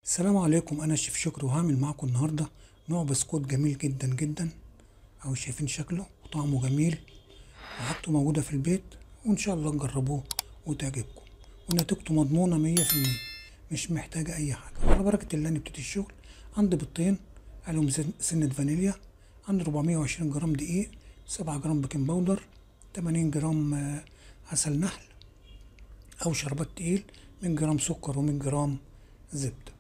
السلام عليكم انا الشيف شكري وهعمل معاكم النهارده نوع بسكوت جميل جدا جدا اهو شايفين شكله وطعمه جميل وحاجته موجوده في البيت وان شاء الله تجربوه وتعجبكم ونتيجته مضمونه مية في المية مش محتاجه اي حاجه وعلى بركه الله نبتدي الشغل عندي بيضتين عليهم سن- سنه فانيليا عندي 420 جرام دقيق 7 جرام بيكنج باودر 80 جرام آه، عسل نحل او شربات تقيل 100 جرام سكر و100 جرام زبده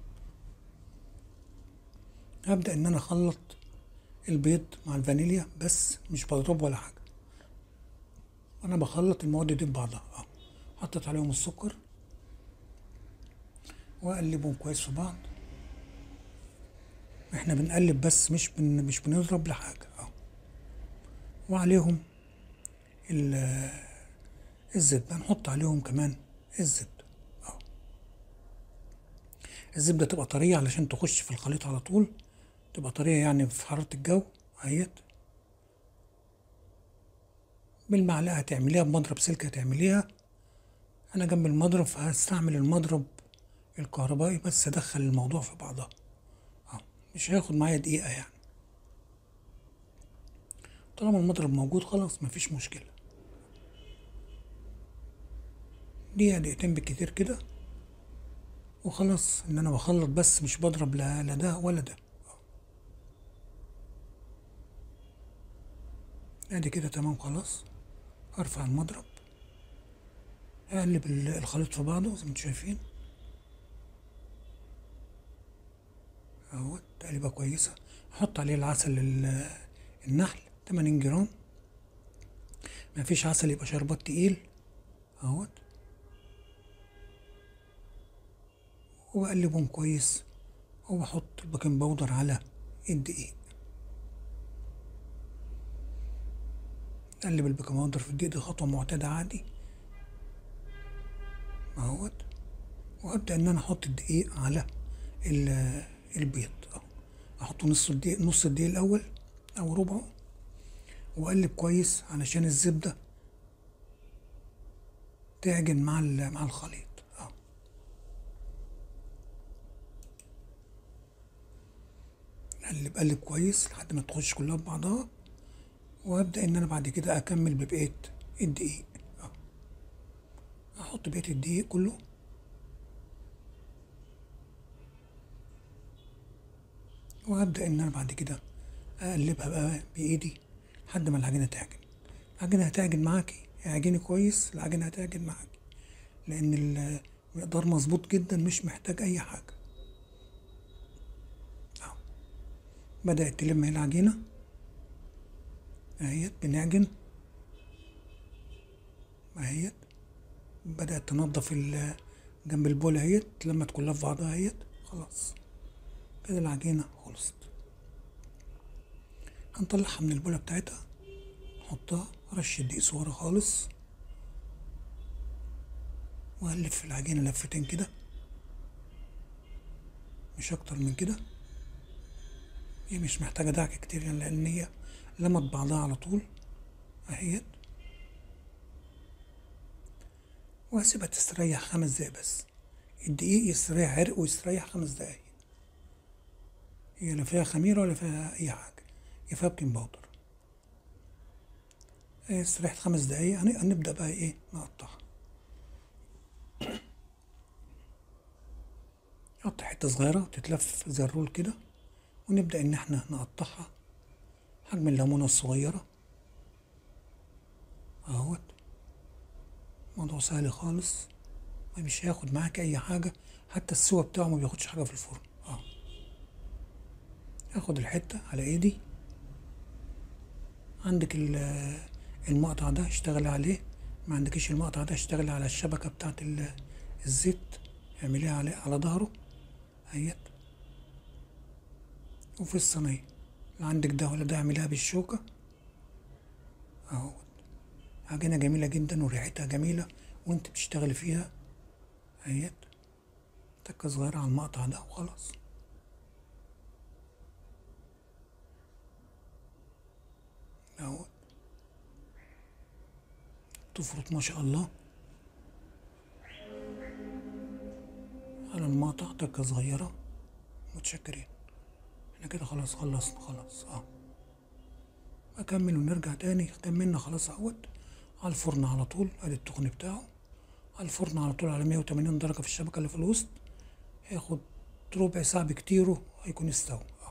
هبدأ إن أنا أخلط البيض مع الفانيليا بس مش بضرب ولا حاجة أنا بخلط المواد دي ببعضها أهو حطيت عليهم السكر وأقلبهم كويس في بعض إحنا بنقلب بس مش بن مش بنضرب لحاجة أهو وعليهم ال- الزبدة نحط عليهم كمان الزبدة أهو الزبدة تبقى طرية علشان تخش في الخليط على طول تبقى طرية يعني في حرارة الجو اهيت بالمعلقة هتعمليها بمضرب سلك هتعمليها أنا جنب المضرب فهستعمل المضرب الكهربائي بس أدخل الموضوع في بعضها أهو مش هياخد معايا دقيقة يعني طالما المضرب موجود خلاص مفيش مشكلة دقيقة دقيقتين بالكتير كده وخلاص ان انا بخلط بس مش بضرب لا لا ده ولا ده ادي كده تمام خلاص ارفع المضرب اقلب ال- الخليط في بعضه زي ما انتم شايفين اهو تقليبه كويسه احط عليه العسل ال- النحل 80 جرام مفيش عسل يبقى شربات تقيل اهوت وبقلبهم كويس وبحط البيكنج باودر على الدقيق اقلب البيكنج باودر في الدقيق دي خطوة معتادة عادي اهوت وابدأ ان انا احط الدقيق على ال- البيض اهو احط نص الدقيق نص الدقيق الاول او ربعه واقلب كويس علشان الزبدة تعجن مع ال- مع الخليط اهو اقلب قلب كويس لحد ما تخش كلها في بعضها وابدا ان انا بعد كده اكمل ببقيه الدقيق أهو. احط بقيه الدقيق كله وابدا ان انا بعد كده اقلبها بقى بايدي لحد ما العجينه تعجن العجينه هتعجن معاكي اعجني كويس العجينه هتعجن معاكي لان المقدار مظبوط جدا مش محتاج اي حاجه أهو. بدات تلم هي العجينه اهيت بنعجن اهيت بدأت تنضف ال- جنب البول اهيت اتلمت كلها في بعضها اهيت خلاص كده العجينة خلصت هنطلعها من البولة بتاعتها نحطها رش دقيق صغيرة خالص وهنلف العجينة لفتين كده مش أكتر من كده هي مش محتاجة دعك كتير يعني لأن هي لمت بعضها على طول أهيت وهسيبها تستريح خمس دقايق بس الدقيق يستريح عرق ويستريح خمس دقايق هي لا فيها خميرة ولا فيها أي حاجة هي فيها بيكنج باودر هي استريحت خمس دقايق هن- هنبدأ بقى إيه نقطعها نقطع حتة صغيرة تتلف زي الرول كده ونبدأ إن إحنا نقطعها حجم الليمونة الصغيرة اهوت موضوع سهل خالص مش هياخد معاك اي حاجة حتى السوا بتاعه ما بياخدش حاجة في الفرن اه اخد الحتة على ايدي عندك ال- المقطع ده اشتغلي عليه ما عندكيش المقطع ده اشتغلي على الشبكة بتاعت ال- الزيت اعمليها على على ظهره اهيت وفي الصينية لا عندك ده ولا ده اعمليها بالشوكة اهو عجينة جميلة جدا وريحتها جميلة وانت بتشتغلي فيها اهيت تكة صغيرة على المقطع ده وخلاص اهو تفرط ما شاء الله على المقطع تكة صغيرة متشكرين احنا كده خلاص خلصنا خلاص اه اكمل ونرجع تاني كملنا خلاص اهوت على الفرن على طول ادي التخن بتاعه على الفرن على طول على 180 درجة في الشبكة اللي في الوسط هياخد ربع ساعة بكتيره هيكون استوى اه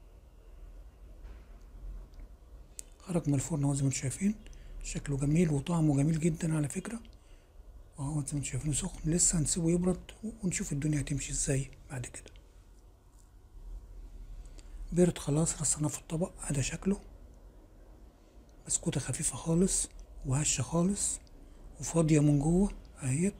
خرج من الفرن اهو زي ما انتم شايفين شكله جميل وطعمه جميل جدا على فكرة اهو زي ما انتم شايفينه سخن لسه هنسيبه يبرد ونشوف الدنيا هتمشي ازاي بعد كده برد خلاص رصناه في الطبق ادي شكله بسكوتة خفيفة خالص وهشة خالص وفاضية من جوه اهيت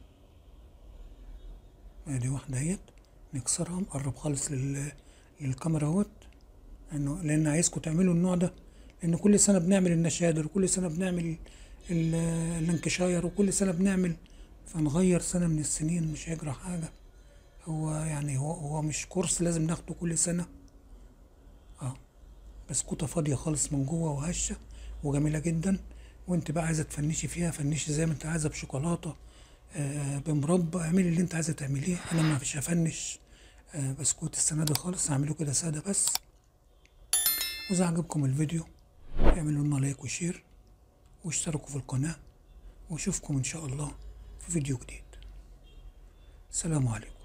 ادي واحدة اهيت نكسرها نقرب خالص لل... للكاميرا اهوت انه لان عايزكم تعملوا النوع ده لان كل سنة بنعمل النشادر وكل سنة بنعمل ال- اللانكشاير وكل سنة بنعمل فنغير سنة من السنين مش هيجرى حاجة هو يعني هو هو مش كورس لازم ناخده كل سنة اه بسكوتة فاضية خالص من جوه وهشة وجميلة جدا وانت بقى عايزة تفنشي فيها فنشي زي ما انت عايزة بشوكولاتة آه بمربى اعملي اللي انت عايزة تعمليه انا ما فيش هفنش آه بسكوت السنة دي خالص هعمله كده سادة بس واذا عجبكم الفيديو اعملوا لنا لايك وشير واشتركوا في القناة واشوفكم ان شاء الله في فيديو جديد السلام عليكم